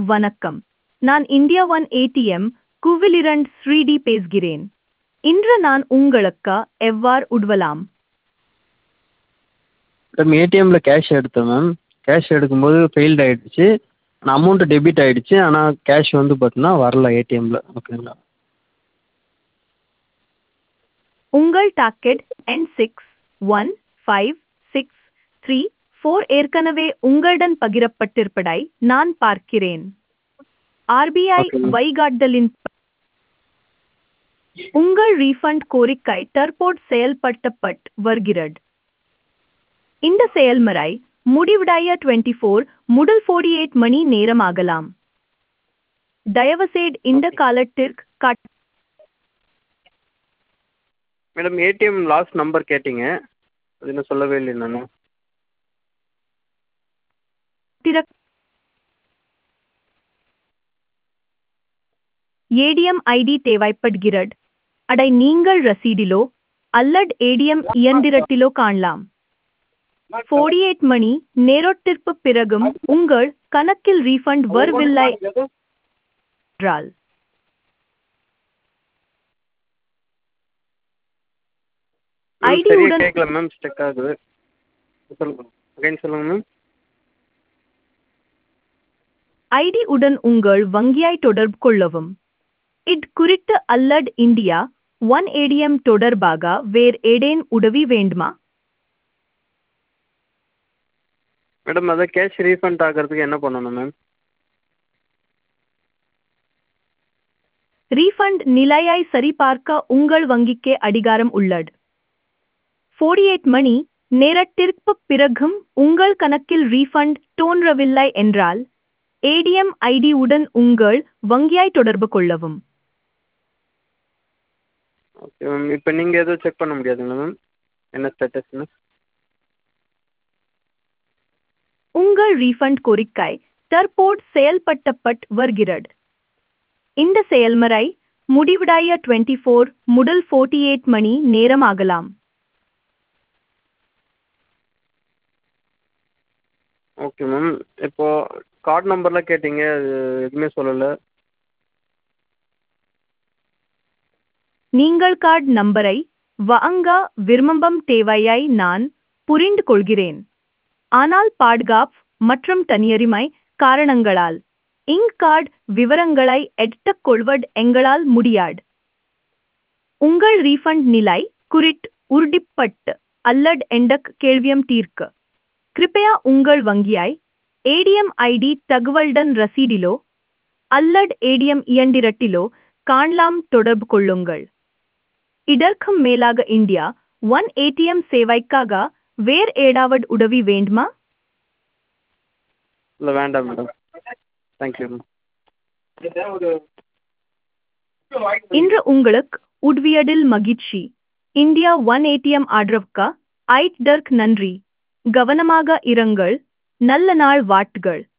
வணக்கம் நான் India one ATM குவிலிரண்ட் ஸ்ரீடி பேசுகிறேன் இன்று நான் உங்களுக்கு எவ்வாறு உதவலாம் மேடம் ஏடிஎம்மில் கேஷ் எடுத்தேன் மேம் கேஷ் எடுக்கும்போது ஃபெயில்ட் ஆகிடுச்சு ஆனால் அமௌண்ட்டு டெபிட் ஆகிடுச்சு ஆனால் கேஷ் வந்து பார்த்தீங்கன்னா வரல ஏடிஎம்மில் ஓகேங்களா உங்கள் டாக்கெட் என் six one five six three four ஏற்கனவே உங்களுடன் பகிரப்பட்டிருப்பதை நான் பார்க்கிறேன் ஆர்பிஐ Okay, ma'am. வழிகாட்டுதலின் உங்கள் ரீஃபண்ட் கோரிக்கை தற்போது செயல்படுத்தப்பட்டு வருகிறது இந்த செயல்முறை முடிவடைய டுவெண்ட்டி ஃபோர் முதல் ஃபோர்டி எயிட் மணி நேரம் ஆகலாம் தயவுசெய்து இந்த காலத்திற்கு card madam ATM last number கேட்டீங்க அது இன்னும் சொல்லவே இல்லை நான் திறக் ஏடிஎம் ஐடி தேவைப்படுகிறது அதை நீங்கள் ரசீடிலோ அல்லது ஏடிஎம் இயந்திரத்திலோ காணலாம் ஃபோர்டி எயிட் மணி நேரத்திற்கு பிறகும் உங்கள் கணக்கில் ரீஃபண்ட் வரவில்லை என்றால் மேம் ID சரியாக உடன் கேட்கல மேம் ஸ்டக் ஆகுது சொல்லுங்கள் அகைன் சொல்லுங்கள் மேம் ஐடி உடன் உங்கள் வங்கியை தொடர்பு கொள்ளவும் இது குறித்து அல்லது இந்தியா ஒன் ஏடிஎம் தொடர்பாக வேறு ஏதேனும் உதவி வேண்டுமா மேடம் அதான் கேஷ் ரீஃபண்ட் ஆகிறதுக்கு என்ன பண்ணணும் மேம் ரீஃபண்ட் நிலையை சரிபார்க்க உங்கள் வங்கிக்கு அதிகாரம் உள்ளது ஃபோர்டி எயிட் மணி நேரத்திற்கு பிறகும் உங்கள் கணக்கில் ரீஃபண்ட் தோன்றவில்லை என்றால் ஏடிஎம் ஐடி உடன் உங்கள் வங்கியை தொடர்பு கொள்ளவும் ஓகே மேம் இப்போ நீங்கள் எதுவும் செக் பண்ண முடியாதுங்களா மேம் என்ன ஸ்டேட்டஸ்னு உங்கள் ரீஃபண்ட் கோரிக்கை தற்போது செயல்படுத்தப்பட்டு வருகிறது இந்த செயல்முறை முடிவடைய டுவெண்ட்டி ஃபோர் முதல் ஃபோர்ட்டி எயிட் மணி நேரம் ஆகலாம் ஓகே மேம் இப்போது கார்டு நம்பர்லாம் கேட்டீங்க அது எதுவுமே சொல்லலை நீங்கள் கார்டு நம்பரை வாங்க விரும்பும் தேவையை நான் புரிந்து கொள்கிறேன் ஆனால் பாதுகாப்பு மற்றும் தனியுரிமை காரணங்களால் இங் கார்டு விவரங்களை எடுத்துக்கொள்வது எங்களால் முடியாது உங்கள் ரீஃபண்ட் நிலை குறித்து உறுதிப்பட்டு அல்லது எந்த கேள்வியும் தீர்க்க கிருப்பையா உங்கள் வங்கியை ஏடிஎம் ஐடி தகவலுடன் ரசீடிலோ அல்லது ஏடிஎம் இயந்திரத்திலோ காணலாம் தொடர்பு கொள்ளுங்கள் இதற்கும் மேலாக இந்தியா ஒன் ஏடிஎம் சேவைக்காக வேறு ஏதாவது உதவி வேண்டுமா இல்லை வேண்டாம் மேடம் தேங்க்யூ மேம் இன்று உங்களுக்கு உதவியதில் மகிழ்ச்சி இந்தியா ஒன் ஏடிஎம் ஆதரவுக்கு ஐட் டர்க் நன்றி கவனமாக இருங்கள் நல்ல நாள் வாட்டுகள்